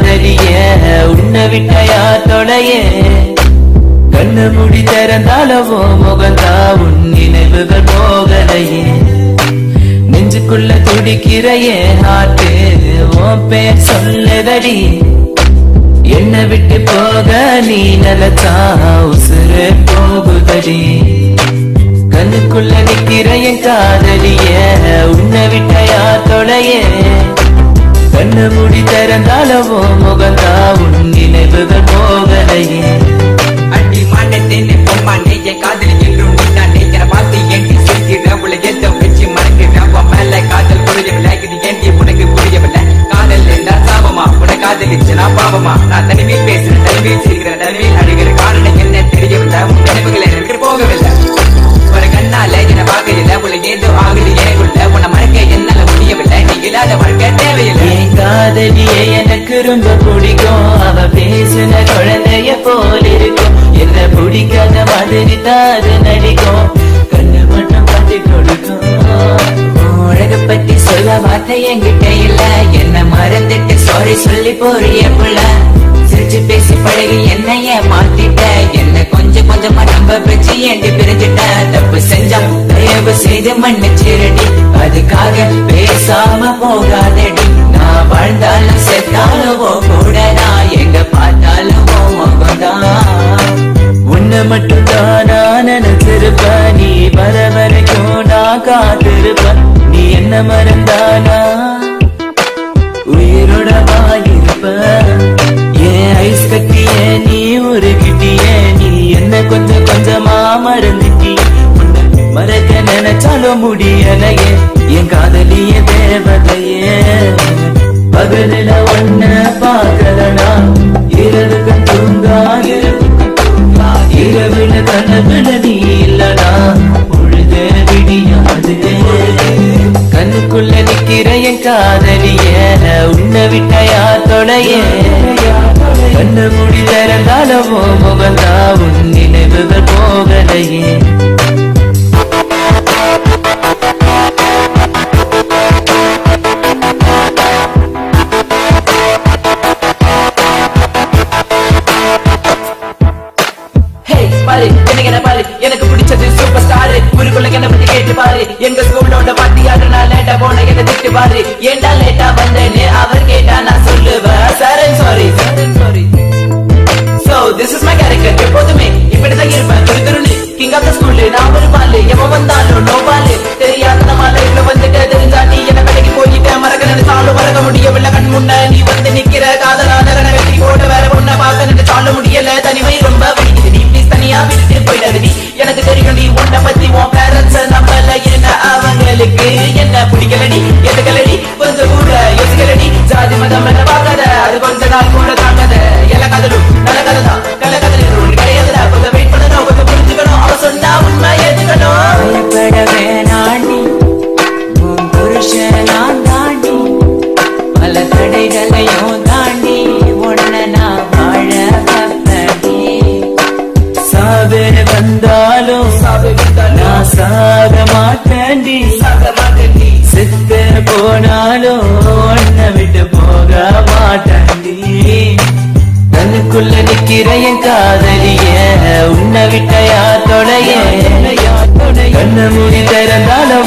காதலிய உன்னை விட்டையா தொலைய கண்ணு முடி திறந்தாலவோ முகந்தா உன் நினைவுகள் போகலையே நெஞ்சுக்குள்ள துடிக்கிற என் ஹார்ட்டு உன் பேர் சொல்லுதடி என்னை விட்டு போக நீ நிலச்சா உசுறு போகுதடி கண்ணுக்குள்ள நிக்கிற என் காதலிய உன்னை விட்டையா தொலைய கண்ணு முடி திறந்தாலவோ முகந்தா உன் நினைவுகள் போகலையே அடி மாட்டேன்னு பொம்மானே என் காதலி என்றும் நீ தான் என்னை பார்த்து ஏண்டி சிரிக்கிற உள்ள எந்த வச்சு மறக்கிற உன் மேல காதல் புரியவில்லை இது ஏண்டி உனக்கு புரியவில்லை காதல் இருந்தா சாபமா உன காதலிச்சு நான் பாவமா நான் தனிமையில் பேசுறேன் தனிமையில் சிரிக்கிறேன் தனிமையில் அழுகிற காரணம் என்ன தெரியவில்லை உன் நினைவுகள் எனக்கு போகவில்லை ஒரு கண்ணால என்ன பார்க்கல உள்ள ஏதோ ஆகுது எனக்குள்ள உன்னை மறக்க என்னால முடியவில்லை நீ இல்லாத வாழ்க்கை தேவையில்லை என் காதலிய எனக்கு ரொம்ப பிடிக்கும் அவ பேசுன குழந்தைய போல் இருக்கும் என்ன பிடிக்காத மாதிரி தான் அது நடிக்கும் கண்ணு மட்டும் பார்த்து கொடுக்கும் உலக பத்தி சொல்ல வார்த்தை என்கிட்ட இல்ல என்ன மறந்துட்டு சாரி சொல்லி போறிய புள்ள சிரிச்சு பேசி பழகி என்னைய மாத்திட்ட என்ன கொஞ்சம் கொஞ்சமா நம்ப வச்சு ஏண்டி பிரிஞ்சிட்ட தப்பு செஞ்சா தயவு செய்து மன்னிச்சிருடி அதுக்காக பேசாம போகாதடி நான் வாழ்ந்தாலும் செத்தாலும் உன் கூட நான் எங்க பார்த்தாலும் உன் முகம்தான் உன்னை மட்டும் தான் நான் நினைச்சிருப்பேன் நீ வர வரைக்கும் நான் காத்திருப்பேன் நீ என்ன மறந்தானா உயிரோட வாயிருப்ப ஏன் ஐஸ் கட்டிய நீ ஒரு கிட்டிய நீ என்ன கொஞ்சம் கொஞ்சமா மறந்துட்டி உன்னை மறக்க நினைச்சாலும் முடியலையே என் காதலிய தேவதையே பகலில ஒன்ன பார்க்கலனா இரவுக்கு தூங்காது இரவுல கனவுல நீ இல்லனா பொழுது விடியாது கண்ணுக்குள்ள நிக்கிற என் காதலிய உன்னை விட்டையா தொலைய கண்ணு முடி திறந்தாலவோ முகந்தா உன் நினைவுகள் போகலையே ஹேய் பாரு எனக்கு என்ன பாரு எனக்கு பிடிச்சது சூப்பர் ஸ்டார் ஊருக்குள்ள என்ன பத்தி கேட்டு பாரு எங்க ஸ்கூலோட பாட்டியாரு நான் லேட்டா போன என்ன திட்டு பாரு ஏண்டா லேட்டா வந்தேன்னு அவர் கேட்டா நான் சொல்லுவேன் sir sorry sorry so this is my character எப்போதுமே இப்படிதான் இருப்பேன் துரு துருன்னு கிங் ஆஃப் த ஸ்கூல் நான் ஒரு பாலு எவன் வந்தாலும் நோ பாலு தெரியாத நம்ம லைஃப்ல வந்துட்டு தெரிஞ்சா நீ என்ன கடைக்கு போயிட்ட மறக்க நினைச்சாலும் மறக்க முடியவில்லை கண் முன்ன நீ வந்து நிக்கிற காதலான வெற்றி போட வேற பொண்ண பார்க்க நினைச்சாலும் முடியல தனிமை ரொம்ப வலிக்குது நீ ப்ளீஸ் தனியா விட்டு போயிடாது நீ எனக்கு தெரியும் நீ உன்னை பத்தி உன் பேரண்ட்ஸ் நம்பல என்ன அவங்களுக்கு என்ன பிடிக்கலடி எதுக்கலடி கொஞ்சம் கூட யோசிக்கலடி ஜாதி மதம் என்ன பார்க்காத அது கொஞ்ச நாள் கூட தாங்காத எல்லா கதலும் நல்ல கதை தான் கல கதை ஒன்று கிடையாதுடா கொஞ்சம் வெயிட் பண்ணணும் கொஞ்சம் புரிஞ்சுக்கணும் அவ சொன்னா உண்மை ஏத்துக்கணும் பயப்பட வேணாண்டி உன் புருஷன் நான் தாண்டி பல தடைகளையும் தாண்டி உன்னை நான் வாழ வைப்பேன்டி. சாவே வந்தாலும் நான் சாக மாட்டேன்டி செத்து போனாலும் உன்னை விட்டு போக மாட்டேன்டி கண்ணுக்குள்ள நிக்கிற என் காதலிய உன்னை விட்டையா தொலைய கண்ணு மூடி திறந்தாலும்